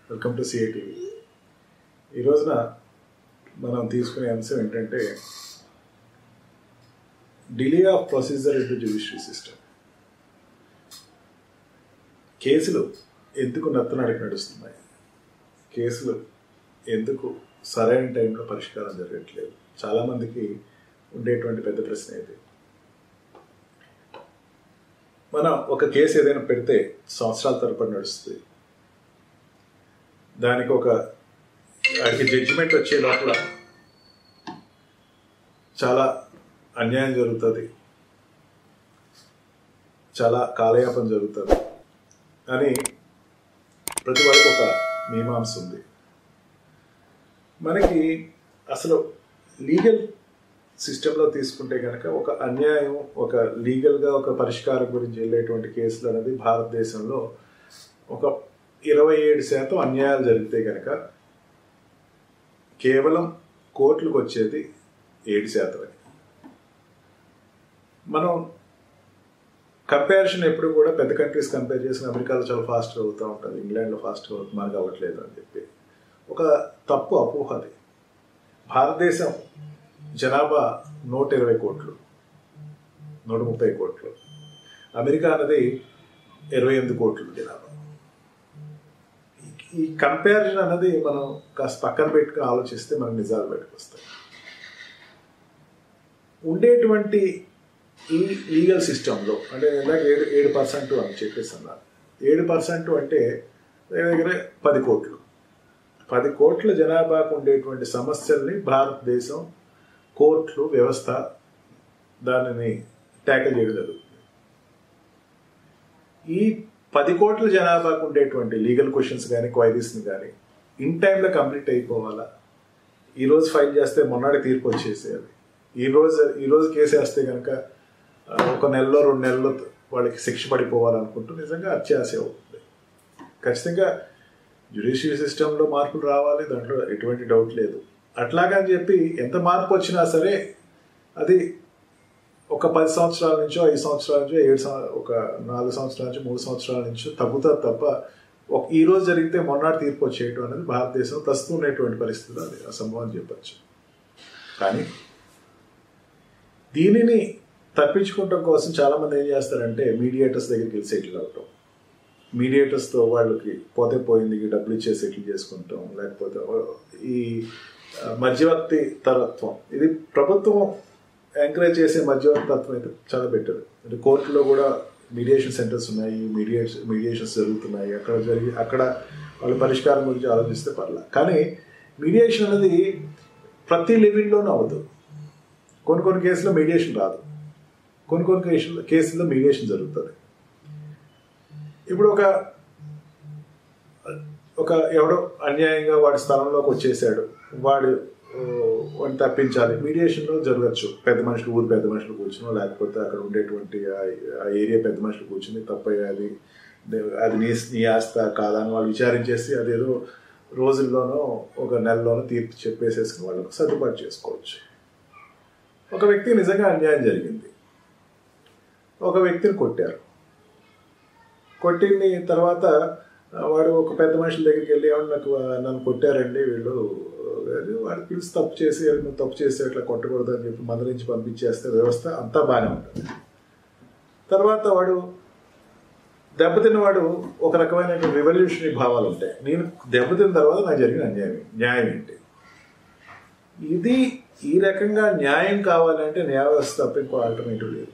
welcome to సిఐటివి ఈ రోజున మనం తీసుకునే అంశం ఏంటంటే delay of procedure in to judicial system కేసులు ఎందుకు నత్తనడికి నడుస్తున్నాయి కేసులు ఎందుకు సరైన టైంలో పరిష్కారం జరగట్లేదు చాలామందికి ఉండేటువంటి పెద్ద ప్రశ్న ఇది మనం ఒక కేసు ఏదైనా పెడితే సంవత్సరాల తరబడి నడుస్తుంది దానికి ఒక వాడికి జడ్జిమెంట్ వచ్చే లోపల చాలా అన్యాయం జరుగుతుంది చాలా కాలయాపన జరుగుతుంది అని ప్రతి వారికి ఒక మీమాంస ఉంది మనకి అసలు లీగల్ సిస్టంలో తీసుకుంటే కనుక ఒక అన్యాయం ఒక లీగల్గా ఒక పరిష్కారం గురించి వెళ్ళేటువంటి కేసులు అనేది భారతదేశంలో ఒక ఇరవై ఏడు శాతం అన్యాయాలు జరిగితే కనుక కేవలం కోర్టులకు వచ్చేది ఏడు శాతమే మనం కంపారిజన్ ఎప్పుడు కూడా పెద్ద కంట్రీస్ కంపేర్ చేసిన అమెరికాలో చాలా ఫాస్ట్గా అవుతూ ఉంటుంది ఇంగ్లాండ్లో ఫాస్ట్గా అవుతుంది మనకు అవ్వట్లేదు అని చెప్పి ఒక తప్పు అపోహ అది భారతదేశం జనాభా నూట ఇరవై కోట్లు నూట ముప్పై కోట్లు అమెరికా అనేది ఇరవై ఎనిమిది కోట్లు జనాభా ఈ కంపారిజన్ అనేది మనం కాస్త పక్కన పెట్టుకుని ఆలోచిస్తే మనకు నిజాలు బయటకు వస్తాయి ఉండేటువంటి ఈ లీగల్ సిస్టంలో అంటే ఇందాక ఏడు ఏడు పర్సెంట్ అని చెప్పేసి అన్నారు ఏడు పర్సెంట్ అంటే దగ్గర దగ్గర పది కోట్లు పది కోట్ల జనాభాకు ఉండేటువంటి సమస్యల్ని భారతదేశం కోర్టులు వ్యవస్థ దానిని ట్యాకిల్ చేయడం జరుగుతుంది ఈ పది కోట్ల జనాభాకు ఉండేటువంటి లీగల్ క్వశ్చన్స్ కానీ క్వైరీస్ని కానీ ఇన్ టైంలో కంప్లీట్ అయిపోవాలా ఈరోజు ఫైల్ చేస్తే మొన్నటి తీర్పు వచ్చేసేయాలి ఈరోజు ఈరోజు కేసు వేస్తే కనుక ఒక నెలలో రెండు నెలల్లో వాళ్ళకి శిక్ష పడిపోవాలనుకుంటూ నిజంగా అత్యాశ అవుతుంది ఖచ్చితంగా జ్యుడిషియల్ సిస్టంలో మార్పులు రావాలి దాంట్లో ఎటువంటి డౌట్ లేదు అట్లాగని చెప్పి ఎంత మార్పు వచ్చినా సరే అది ఒక పది సంవత్సరాల నుంచో ఐదు సంవత్సరాల నుంచో ఏడు ఒక నాలుగు సంవత్సరాల నుంచి మూడు సంవత్సరాల నుంచో తగ్గుతుంది తప్ప ఒక ఈ రోజు జరిగితే మొన్నటి తీర్పు వచ్చేయటం అనేది భారతదేశం ప్రస్తుతం ఉన్నటువంటి పరిస్థితులు అది అసంభవం చెప్పచ్చు కానీ దీనిని తప్పించుకోవటం కోసం చాలామంది ఏం చేస్తారంటే మీడియేటర్స్ దగ్గరికి వెళ్ళి సెటిల్ అవటం మీడియేటర్స్తో వాళ్ళకి పోతే పోయింది డబ్బులు ఇచ్చే సెటిల్ చేసుకుంటాం లేకపోతే ఈ మధ్యవర్తి తరత్వం ఇది ప్రభుత్వం ఎంకరేజ్ చేసే మధ్యవర్తి తత్వం అయితే చాలా బెటర్ అంటే కోర్టులో కూడా మీడియేషన్ సెంటర్స్ ఉన్నాయి మీడియేషన్ మీడియేషన్స్ జరుగుతున్నాయి అక్కడ జరిగి అక్కడ వాళ్ళ పరిష్కారం గురించి ఆలోచిస్తే పర్లా కానీ మీడియేషన్ అనేది ప్రతి లెవెల్లోనూ అవ్వదు కొన్ని కొన్ని కేసుల్లో మీడియేషన్ రాదు కొన్ని కొన్ని కేసుల్లో కేసుల్లో మీడియేషన్ జరుగుతుంది ఇప్పుడు ఒక ఒక ఎవడో అన్యాయంగా వాడి స్థలంలోకి వచ్చేసాడు వాడు వాడిని తప్పించాలి మీడియేషన్లో జరగచ్చు పెద్ద మనుషులు ఊరు పెద్ద మనుషులు కూర్చుని లేకపోతే అక్కడ ఉండేటువంటి ఆ ఏరియా పెద్ద మనుషులు కూర్చుని తప్పయ్యాది అది నీ నీ ఆస్త కాదా అని వాళ్ళు విచారించేసి అదేదో రోజుల్లోనో ఒక నెలలోనో తీర్పు చెప్పేసేసుకుని వాళ్ళకు సర్దుబాటు చేసుకోవచ్చు ఒక వ్యక్తికి నిజంగా అన్యాయం జరిగింది ఒక వ్యక్తిని కొట్టారు కొట్టిన తర్వాత వాడు ఒక పెద్ద మనుషుల దగ్గరికి వెళ్ళి ఏమన్నా నాకు నన్ను కొట్టారండి వీళ్ళు వాడు పిలిచి తప్పు చేసి నువ్వు తప్పు చేసి అట్లా కొట్టకూడదు అని చెప్పి మందరించి పంపించేస్తే వ్యవస్థ అంతా బాగానే ఉంటుంది తర్వాత వాడు దెబ్బతిన్నవాడు ఒక రకమైన రెవల్యూషనరీ భావాలు ఉంటాయి నేను దెబ్బతిన్న తర్వాత నాకు జరిగిన అన్యాయం న్యాయం ఏంటి ఇది ఈ రకంగా న్యాయం కావాలంటే న్యాయ వ్యవస్థ తప్ప ఇంకో ఆల్టర్నేటివ్ లేదు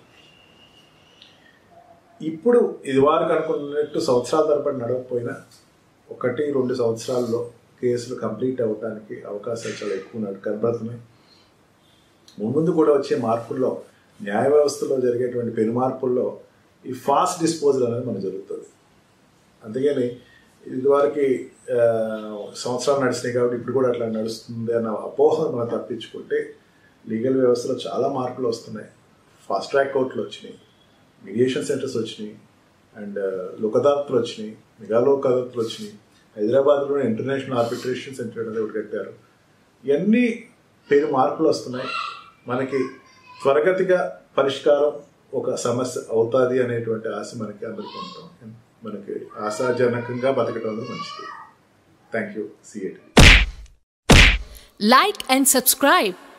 ఇప్పుడు ఇది వారికి అనుకున్నట్టు సంవత్సరాల తరబడి నడవకపోయినా ఒకటి రెండు సంవత్సరాల్లో కేసులు కంప్లీట్ అవ్వడానికి అవకాశాలు చాలా ఎక్కువ కనబడుతున్నాయి ముందు కూడా వచ్చే మార్పుల్లో న్యాయ వ్యవస్థలో జరిగేటువంటి పెను మార్పుల్లో ఈ ఫాస్ట్ డిస్పోజల్ అనేది మనకు జరుగుతుంది అందుకని ఇదివరకు సంవత్సరాలు నడిచినాయి కాబట్టి ఇప్పుడు కూడా అట్లా నడుస్తుంది అన్న అపోహను మనం తప్పించుకుంటే లీగల్ వ్యవస్థలో చాలా మార్పులు వస్తున్నాయి ఫాస్ట్ ట్రాక్ కోర్టులు వచ్చినాయి మీడియేషన్ సెంటర్స్ వచ్చినాయి అండ్ లోకదాత్తులు వచ్చినాయి మెగా లోకదాత్తులు వచ్చినాయి హైదరాబాద్లో ఇంటర్నేషనల్ ఆర్బిట్రేషన్ సెంటర్ అనేది ఒకటి కట్టారు ఇవన్నీ పేరు మార్పులు వస్తున్నాయి మనకి త్వరగతిగా పరిష్కారం ఒక సమస్య అవుతుంది అనేటువంటి ఆశ మనకి అందరికీ ఉంటాం మనకి ఆశాజనకంగా బతకడం అనేది మంచిది థ్యాంక్ యూ సిఎట్ like and subscribe